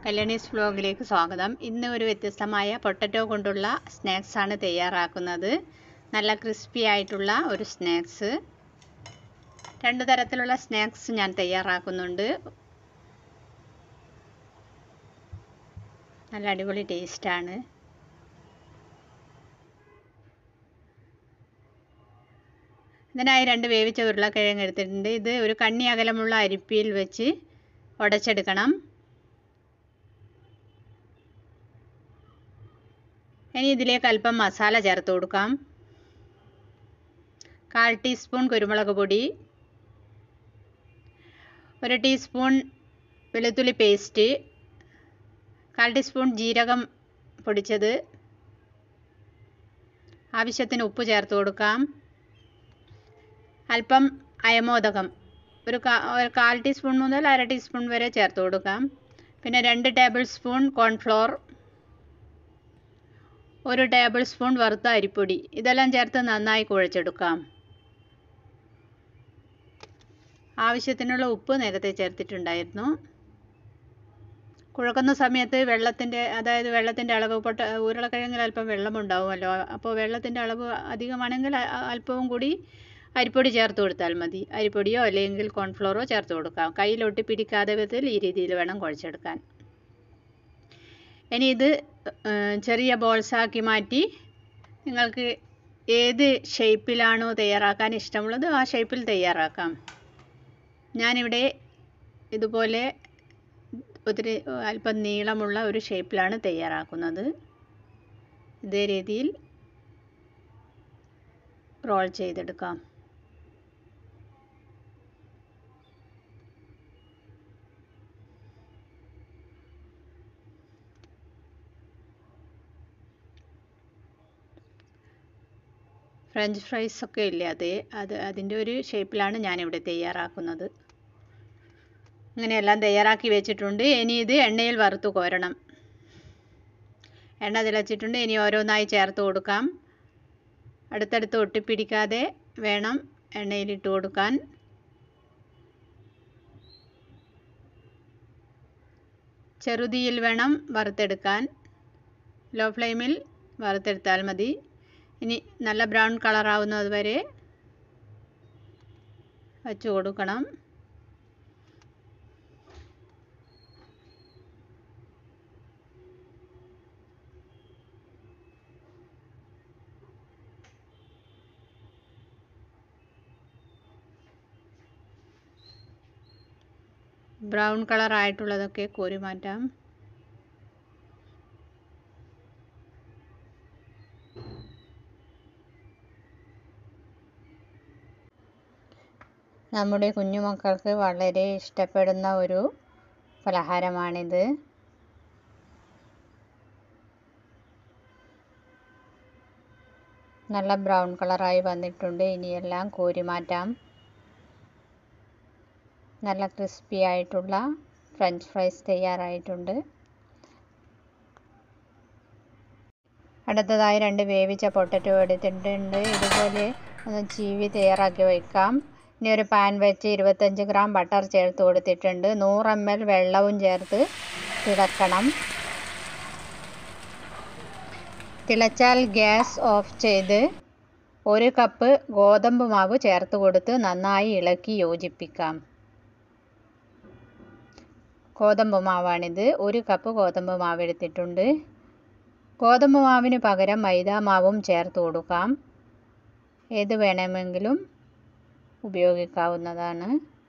കല്യാണീസ് വ്ലോഗിലേക്ക് സ്വാഗതം ഇന്ന് ഒരു വ്യത്യസ്തമായ പൊട്ടറ്റോ കൊണ്ടുള്ള സ്നാക്സ് ആണ് തയ്യാറാക്കുന്നത് നല്ല ക്രിസ്പി ആയിട്ടുള്ള ഒരു സ്നാക്സ് രണ്ട് തരത്തിലുള്ള സ്നാക്സ് ഞാൻ തയ്യാറാക്കുന്നുണ്ട് നല്ല അടിപൊളി ടേസ്റ്റാണ് ഇതിനായി രണ്ട് വേവിച്ച ഉരുളക്കിഴങ്ങ് എടുത്തിട്ടുണ്ട് ഇത് ഒരു കണ്ണി അകലമുള്ള അരിപ്പിയിൽ വെച്ച് ഉടച്ചെടുക്കണം ഇനി ഇതിലേക്ക് അല്പം മസാല ചേർത്ത് കൊടുക്കാം കാൽ ടീസ്പൂൺ കുരുമുളക് പൊടി ഒരു ടീസ്പൂൺ വെളുത്തുള്ളി പേസ്റ്റ് കാൽ ടീസ്പൂൺ ജീരകം പൊടിച്ചത് ആവശ്യത്തിന് ഉപ്പ് ചേർത്ത് കൊടുക്കാം അല്പം അയമോദകം ഒരു ഒരു കാൽ ടീസ്പൂൺ മുതൽ അര ടീസ്പൂൺ വരെ ചേർത്ത് കൊടുക്കാം പിന്നെ രണ്ട് ടേബിൾ സ്പൂൺ കോൺഫ്ലോർ ഒരു ടേബിൾ സ്പൂൺ വറുത്ത അരിപ്പൊടി ഇതെല്ലാം ചേർത്ത് നന്നായി കുഴച്ചെടുക്കാം ആവശ്യത്തിനുള്ള ഉപ്പ് നേരത്തെ ചേർത്തിട്ടുണ്ടായിരുന്നു കുഴക്കുന്ന സമയത്ത് വെള്ളത്തിൻ്റെ അതായത് വെള്ളത്തിൻ്റെ അളവ് പൊട്ട ഉരുളക്കിഴങ്ങിൽ അല്പം വെള്ളമുണ്ടാവുമല്ലോ അപ്പോൾ വെള്ളത്തിൻ്റെ അളവ് അധികമാണെങ്കിൽ അല്പവും കൂടി അരിപ്പൊടി ചേർത്ത് കൊടുത്താൽ മതി അരിപ്പൊടിയോ അല്ലെങ്കിൽ കോൺഫ്ലോറോ ചേർത്ത് കൊടുക്കാം കയ്യിലൊട്ടി പിടിക്കാതെ വിധത്തിൽ ഈ രീതിയിൽ വേണം കുഴച്ചെടുക്കാൻ ഇനി ഇത് ചെറിയ ബോൾസാക്കി മാറ്റി നിങ്ങൾക്ക് ഏത് ഷേപ്പിലാണോ തയ്യാറാക്കാൻ ഇഷ്ടമുള്ളത് ആ ഷേപ്പിൽ തയ്യാറാക്കാം ഞാനിവിടെ ഇതുപോലെ ഒത്തിരി അല്പം നീളമുള്ള ഒരു ഷേപ്പിലാണ് തയ്യാറാക്കുന്നത് ഇതേ രീതിയിൽ റോൾ ചെയ്തെടുക്കാം ഫ്രഞ്ച് ഫ്രൈസ് ഒക്കെ ഇല്ലേ അതേ അത് അതിൻ്റെ ഒരു ഷേപ്പിലാണ് ഞാനിവിടെ തയ്യാറാക്കുന്നത് ഇങ്ങനെയെല്ലാം തയ്യാറാക്കി വെച്ചിട്ടുണ്ട് ഇനി ഇത് എണ്ണയിൽ വറുത്ത് കോരണം എണ്ണ തിളച്ചിട്ടുണ്ട് ഇനി ഓരോന്നായി ചേർത്ത് കൊടുക്കാം അടുത്തടുത്ത് ഒട്ടിപ്പിടിക്കാതെ വേണം എണ്ണയിലിട്ട് കൊടുക്കാൻ ചെറുതീയിൽ വേണം വറുത്തെടുക്കാൻ ലോ ഫ്ലെയിമിൽ വറുത്തെടുത്താൽ മതി ഇനി നല്ല ബ്രൗൺ കളറാവുന്നത് വരെ വച്ച് കൊടുക്കണം ബ്രൗൺ കളർ ആയിട്ടുള്ളതൊക്കെ കോരി മാറ്റാം നമ്മുടെ കുഞ്ഞുമക്കൾക്ക് വളരെ ഇഷ്ടപ്പെടുന്ന ഒരു പലഹാരമാണിത് നല്ല ബ്രൗൺ കളറായി വന്നിട്ടുണ്ട് ഇനിയെല്ലാം കോരി മാറ്റാം നല്ല ക്രിസ്പി ആയിട്ടുള്ള ഫ്രഞ്ച് ഫ്രൈസ് തയ്യാറായിട്ടുണ്ട് അടുത്തതായി രണ്ട് വേവിച്ച പൊട്ടറ്റോ എടുത്തിട്ടുണ്ട് ഇതുപോലെ ഒന്ന് ചീവി തയ്യാറാക്കി വയ്ക്കാം ഇനി ഒരു പാൻ വെച്ച് ഇരുപത്തഞ്ച് ഗ്രാം ബട്ടർ ചേർത്ത് കൊടുത്തിട്ടുണ്ട് നൂറ് എം എൽ വെള്ളവും ചേർത്ത് തിളക്കണം തിളച്ചാൽ ഗ്യാസ് ഓഫ് ചെയ്ത് ഒരു കപ്പ് ഗോതമ്പ് മാവ് ചേർത്ത് കൊടുത്ത് നന്നായി ഇളക്കി യോജിപ്പിക്കാം ഗോതമ്പ് മാവാണിത് ഒരു കപ്പ് ഗോതമ്പ് മാവ് എടുത്തിട്ടുണ്ട് ഗോതമ്പ് മാവിന് പകരം മൈദാ മാവും ചേർത്ത് കൊടുക്കാം ഏത് വേണമെങ്കിലും ഉപയോഗിക്കാവുന്നതാണ്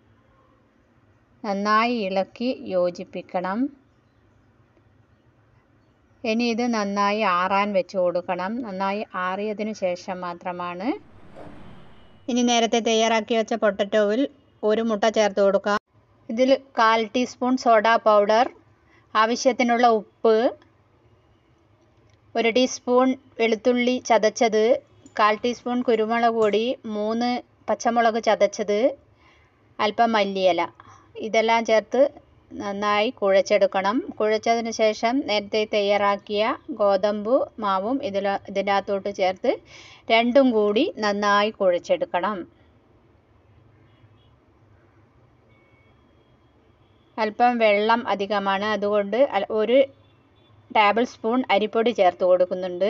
നന്നായി ഇളക്കി യോജിപ്പിക്കണം ഇനി ഇത് നന്നായി ആറാൻ വെച്ച് കൊടുക്കണം നന്നായി ആറിയതിനു ശേഷം മാത്രമാണ് ഇനി നേരത്തെ തയ്യാറാക്കി വെച്ച പൊട്ടറ്റോവിൽ ഒരു മുട്ട ചേർത്ത് കൊടുക്കാം ഇതിൽ കാൽ ടീസ്പൂൺ സോഡ പൗഡർ ആവശ്യത്തിനുള്ള ഉപ്പ് ഒരു ടീസ്പൂൺ വെളുത്തുള്ളി ചതച്ചത് കാൽ ടീസ്പൂൺ കുരുമുളക് പൊടി മൂന്ന് പച്ചമുളക് ചതച്ചത് അല്പം മല്ലിയില ഇതെല്ലാം ചേർത്ത് നന്നായി കുഴച്ചെടുക്കണം കുഴച്ചതിന് ശേഷം നേരത്തെ തയ്യാറാക്കിയ ഗോതമ്പ് മാവും ഇതിൽ ഇതിൻ്റെ അകത്തോട്ട് ചേർത്ത് രണ്ടും കൂടി നന്നായി കുഴച്ചെടുക്കണം അല്പം വെള്ളം അധികമാണ് അതുകൊണ്ട് അൽ- ഒരു ടേബിൾ സ്പൂൺ അരിപ്പൊടി ചേർത്ത് കൊടുക്കുന്നുണ്ട്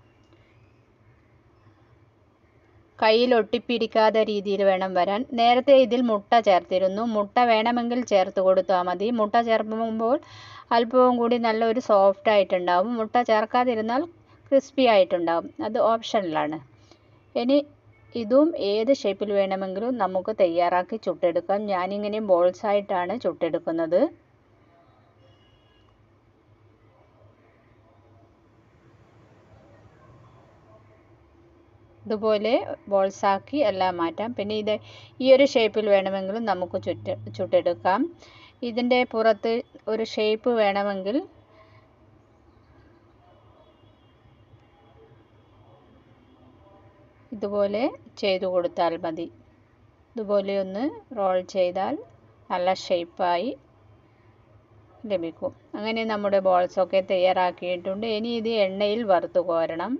കയ്യിൽ ഒട്ടിപ്പിടിക്കാത്ത രീതിയിൽ വേണം വരാൻ നേരത്തെ ഇതിൽ മുട്ട ചേർത്തിരുന്നു മുട്ട വേണമെങ്കിൽ ചേർത്ത് കൊടുത്താൽ മതി മുട്ട ചേർക്കുമ്പോൾ അല്പവും കൂടി നല്ലൊരു സോഫ്റ്റ് ആയിട്ടുണ്ടാവും മുട്ട ചേർക്കാതിരുന്നാൽ ക്രിസ്പി ആയിട്ടുണ്ടാവും അത് ഓപ്ഷനിലാണ് ഇനി ഇതും ഏത് ഷേപ്പിൽ വേണമെങ്കിലും നമുക്ക് തയ്യാറാക്കി ചുട്ടെടുക്കാം ഞാനിങ്ങനെ ബോൾസ് ആയിട്ടാണ് ചുട്ടെടുക്കുന്നത് ഇതുപോലെ ബോൾസാക്കി എല്ലാം മാറ്റാം പിന്നെ ഇത് ഈ ഒരു ഷേപ്പിൽ വേണമെങ്കിലും നമുക്ക് ചുറ്റ് ചുട്ടെടുക്കാം ഇതിൻ്റെ പുറത്ത് ഒരു ഷേപ്പ് വേണമെങ്കിൽ ഇതുപോലെ ചെയ്തു കൊടുത്താൽ മതി ഇതുപോലെ ഒന്ന് റോൾ ചെയ്താൽ നല്ല ഷേപ്പായി ലഭിക്കും അങ്ങനെ നമ്മുടെ ബോൾസൊക്കെ തയ്യാറാക്കിയിട്ടുണ്ട് ഇനി ഇത് എണ്ണയിൽ വറുത്ത് കോരണം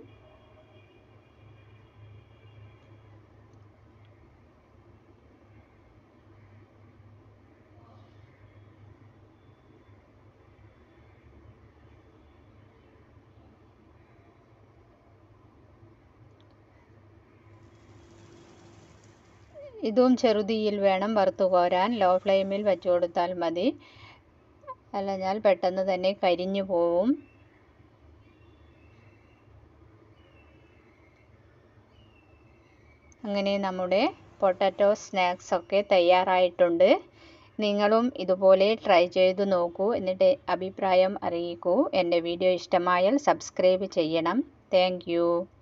ഇതും ചെറുതീയിൽ വേണം വറുത്ത് കോരാൻ ലോ ഫ്ലെയിമിൽ വെച്ച് കൊടുത്താൽ മതി അല്ലെങ്കിൽ പെട്ടെന്ന് തന്നെ കരിഞ്ഞു പോവും അങ്ങനെ നമ്മുടെ പൊട്ടറ്റോ സ്നാക്സ് ഒക്കെ തയ്യാറായിട്ടുണ്ട് നിങ്ങളും ഇതുപോലെ ട്രൈ ചെയ്തു നോക്കൂ എന്നിട്ട് അഭിപ്രായം അറിയിക്കൂ എൻ്റെ വീഡിയോ ഇഷ്ടമായാൽ സബ്സ്ക്രൈബ് ചെയ്യണം താങ്ക്